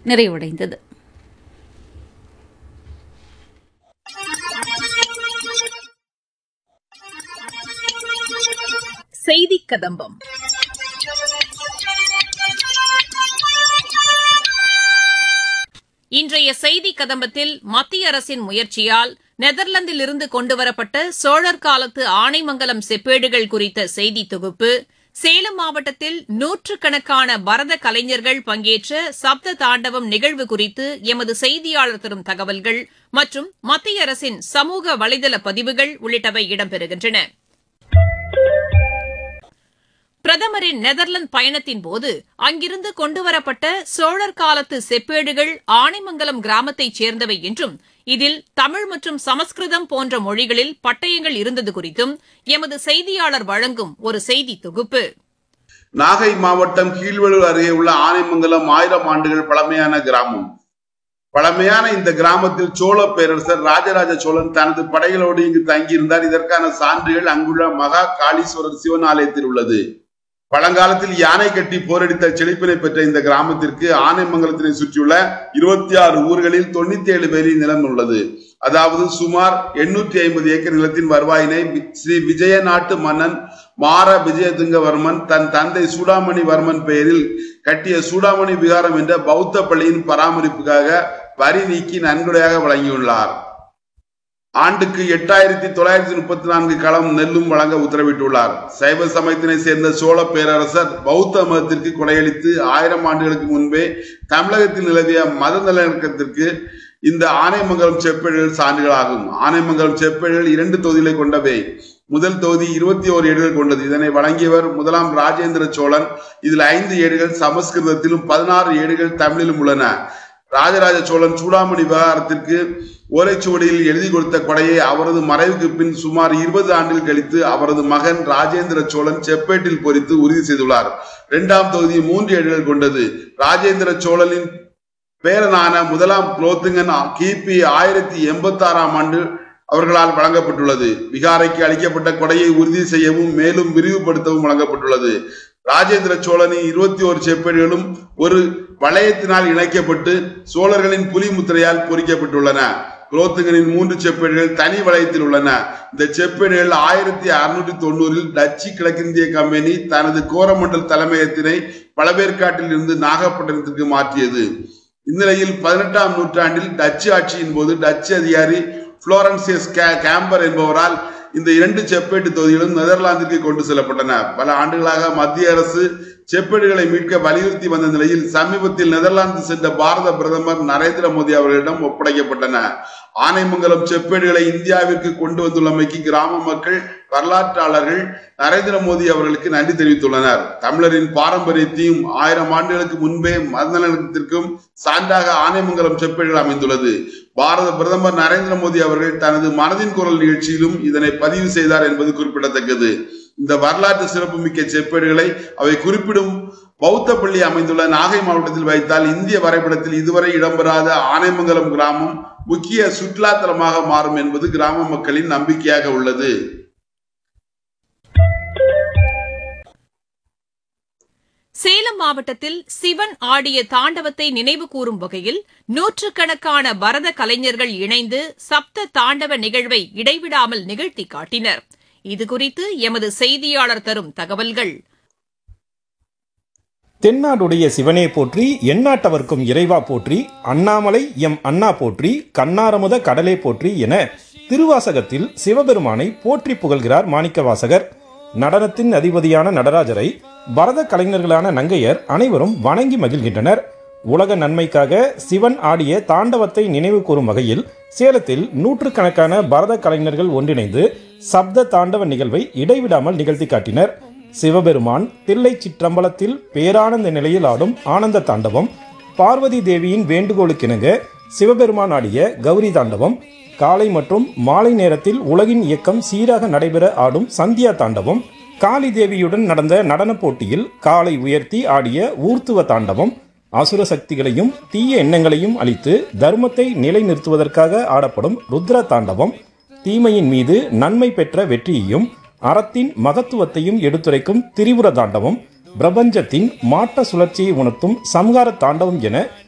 நிறைவடைந்தது செய்தி கதம்பம் இன்றைய செய்தி கதம்பத்தில் மத்திய அரசின் முயற்சியால் நெதர்லாந்திலிருந்து கொண்டுவரப்பட்ட சோழர் காலத்து ஆனைமங்கலம் செப்பேடுகள் குறித்த செய்தி தொகுப்பு சேலம் மாவட்டத்தில் நூற்றுக்கணக்கான பரத கலைஞர்கள் பங்கேற்ற சப்த தாண்டவம் நிகழ்வு குறித்து எமது செய்தியாளர் தரும் தகவல்கள் மற்றும் மத்திய அரசின் சமூக வலைதள பதிவுகள் உள்ளிட்டவை இடம்பெறுகின்றன பிரதமரின் நெதர்லாந்து பயணத்தின்போது அங்கிருந்து கொண்டுவரப்பட்ட சோழர் காலத்து செப்பேடுகள் ஆனைமங்கலம் கிராமத்தைச் சேர்ந்தவை என்றும் இதில் தமிழ் மற்றும் சமஸ்கிருதம் போன்ற மொழிகளில் பட்டயங்கள் இருந்தது குறித்தும் எமது செய்தியாளர் வழங்கும் ஒரு செய்தி தொகுப்பு நாகை மாவட்டம் கீழ்வளூர் அருகே உள்ள ஆனைமங்கலம் ஆயிரம் ஆண்டுகள் பழமையான கிராமம் பழமையான இந்த கிராமத்தில் சோழ பேரரசர் ராஜராஜ சோழன் தனது படைகளோடு இங்கு தங்கியிருந்தார் இதற்கான சான்றுகள் அங்குள்ள மகா காளீஸ்வரர் சிவன் ஆலயத்தில் உள்ளது பழங்காலத்தில் யானை கட்டி போரடித்த செழிப்பினை பெற்ற இந்த கிராமத்திற்கு ஆனைமங்கலத்தினை சுற்றியுள்ள இருபத்தி ஆறு ஊர்களில் தொண்ணூத்தி ஏழு பேரில் நிலம் உள்ளது அதாவது சுமார் எண்ணூற்றி ஐம்பது ஏக்கர் நிலத்தின் வருவாயினை ஸ்ரீ விஜய நாட்டு மன்னன் மார விஜயதுங்கவர்மன் தன் தந்தை சூடாமணி வர்மன் பெயரில் கட்டிய சூடாமணி விகாரம் என்ற பௌத்த பள்ளியின் பராமரிப்புக்காக வரி நீக்கி நன்கொடையாக வழங்கியுள்ளார் ஆண்டுக்கு எட்டாயிரத்தி தொள்ளாயிரத்தி முப்பத்தி நான்கு களம் நெல்லும் வழங்க உத்தரவிட்டுள்ளார் சைவ சமயத்தினை சேர்ந்த சோழ பேரரசர் பௌத்த மதத்திற்கு கொடையளித்து ஆயிரம் ஆண்டுகளுக்கு முன்பே தமிழகத்தில் நிலவிய மத நல்லிணக்கத்திற்கு இந்த ஆனைமங்கலம் செப்பேடுகள் சான்றுகளாகும் ஆனைமங்கலம் செப்பேடுகள் இரண்டு தொகுதிகளை கொண்டவை முதல் தொகுதி இருபத்தி ஓரு ஏடுகள் கொண்டது இதனை வழங்கியவர் முதலாம் ராஜேந்திர சோழன் இதில் ஐந்து ஏடுகள் சமஸ்கிருதத்திலும் பதினாறு ஏடுகள் தமிழிலும் உள்ளன ராஜராஜ சோழன் சூடாமணி விவகாரத்திற்கு ஓலைச்சுவடியில் எழுதி கொடுத்த கொடையை அவரது மறைவுக்கு பின் சுமார் இருபது ஆண்டுகள் கழித்து அவரது மகன் ராஜேந்திர சோழன் செப்பேட்டில் பொறித்து உறுதி செய்துள்ளார் இரண்டாம் தொகுதி மூன்று ஏடுகள் கொண்டது ராஜேந்திர சோழனின் பேரனான முதலாம் குலோத்துங்கன் கிபி ஆயிரத்தி எண்பத்தி ஆறாம் ஆண்டு அவர்களால் வழங்கப்பட்டுள்ளது விகாரைக்கு அளிக்கப்பட்ட கொடையை உறுதி செய்யவும் மேலும் விரிவுபடுத்தவும் வழங்கப்பட்டுள்ளது ராஜேந்திர சோழனின் இருபத்தி ஒரு செப்பேடுகளும் ஒரு வளையத்தினால் இணைக்கப்பட்டு சோழர்களின் புலி முத்திரையால் பொறிக்கப்பட்டுள்ளன குலோத்துங்கனின் மூன்று செப்பேடுகள் தனி வளையத்தில் உள்ளன இந்த செப்பேடுகள் ஆயிரத்தி அறுநூற்றி தொண்ணூறில் டச்சு கிழக்கிந்திய கம்பெனி தனது கோரமண்டல் தலைமையகத்தினை பழவேற்காட்டில் இருந்து நாகப்பட்டினத்திற்கு மாற்றியது இந்நிலையில் பதினெட்டாம் நூற்றாண்டில் டச்சு ஆட்சியின் போது டச்சு அதிகாரி புளோரன்சியஸ் கேம்பர் என்பவரால் இந்த இரண்டு செப்பேட்டு தொகுதிகளும் நெதர்லாந்திற்கு கொண்டு செல்லப்பட்டன பல ஆண்டுகளாக மத்திய அரசு செப்பேடுகளை மீட்க வலியுறுத்தி வந்த நிலையில் சமீபத்தில் நெதர்லாந்து சென்ற பாரத பிரதமர் நரேந்திர மோடி அவர்களிடம் ஒப்படைக்கப்பட்டன ஆனைமங்கலம் செப்பேடுகளை இந்தியாவிற்கு கொண்டு வந்துள்ளமைக்கு கிராம மக்கள் வரலாற்றாளர்கள் நரேந்திர மோடி அவர்களுக்கு நன்றி தெரிவித்துள்ளனர் தமிழரின் பாரம்பரியத்தையும் ஆயிரம் ஆண்டுகளுக்கு முன்பே மதநலத்திற்கும் சான்றாக ஆனைமங்கலம் செப்பேடுகள் அமைந்துள்ளது பாரத பிரதமர் நரேந்திர மோடி அவர்கள் தனது மனதின் குரல் நிகழ்ச்சியிலும் இதனை பதிவு செய்தார் என்பது குறிப்பிடத்தக்கது இந்த வரலாற்று சிறப்புமிக்க செப்பேடுகளை அவை குறிப்பிடும் பௌத்த பள்ளி அமைந்துள்ள நாகை மாவட்டத்தில் வைத்தால் இந்திய வரைபடத்தில் இதுவரை இடம்பெறாத ஆனைமங்கலம் கிராமம் முக்கிய சுற்றுலா தலமாக மாறும் என்பது கிராம மக்களின் நம்பிக்கையாக உள்ளது சேலம் மாவட்டத்தில் சிவன் ஆடிய தாண்டவத்தை நினைவு கூறும் வகையில் நூற்றுக்கணக்கான பரத கலைஞர்கள் இணைந்து சப்த தாண்டவ நிகழ்வை இடைவிடாமல் நிகழ்த்தி காட்டினர் இதுகுறித்து எமது செய்தியாளர் தரும் தகவல்கள் தென்னாடுடைய சிவனே போற்றி எந்நாட்டவர்க்கும் இறைவா போற்றி அண்ணாமலை எம் அண்ணா போற்றி கண்ணாரமுத கடலே போற்றி என திருவாசகத்தில் சிவபெருமானை போற்றி புகழ்கிறார் மாணிக்கவாசகர் நடனத்தின் அதிபதியான நடராஜரை பரத கலைஞர்களான நங்கையர் அனைவரும் வணங்கி மகிழ்கின்றனர் உலக நன்மைக்காக சிவன் ஆடிய தாண்டவத்தை நினைவு கூறும் வகையில் சேலத்தில் நூற்றுக்கணக்கான பரத கலைஞர்கள் ஒன்றிணைந்து சப்த தாண்டவ நிகழ்வை இடைவிடாமல் நிகழ்த்தி காட்டினர் சிவபெருமான் தில்லை சிற்றம்பலத்தில் பேரானந்த நிலையில் ஆடும் ஆனந்த தாண்டவம் பார்வதி தேவியின் வேண்டுகோளுக்கிணங்க சிவபெருமான் ஆடிய கௌரி தாண்டவம் காலை மற்றும் மாலை நேரத்தில் உலகின் இயக்கம் சீராக நடைபெற ஆடும் சந்தியா தாண்டவம் காளி தேவியுடன் நடந்த நடனப் போட்டியில் காலை உயர்த்தி ஆடிய ஊர்த்துவ தாண்டவம் அசுர சக்திகளையும் தீய எண்ணங்களையும் அழித்து தர்மத்தை நிலைநிறுத்துவதற்காக ஆடப்படும் ருத்ர தாண்டவம் தீமையின் மீது நன்மை பெற்ற வெற்றியையும் அறத்தின் மகத்துவத்தையும் எடுத்துரைக்கும் திரிபுர தாண்டவம் பிரபஞ்சத்தின் மாற்ற சுழற்சியை உணர்த்தும் சம்ஹார தாண்டவம் என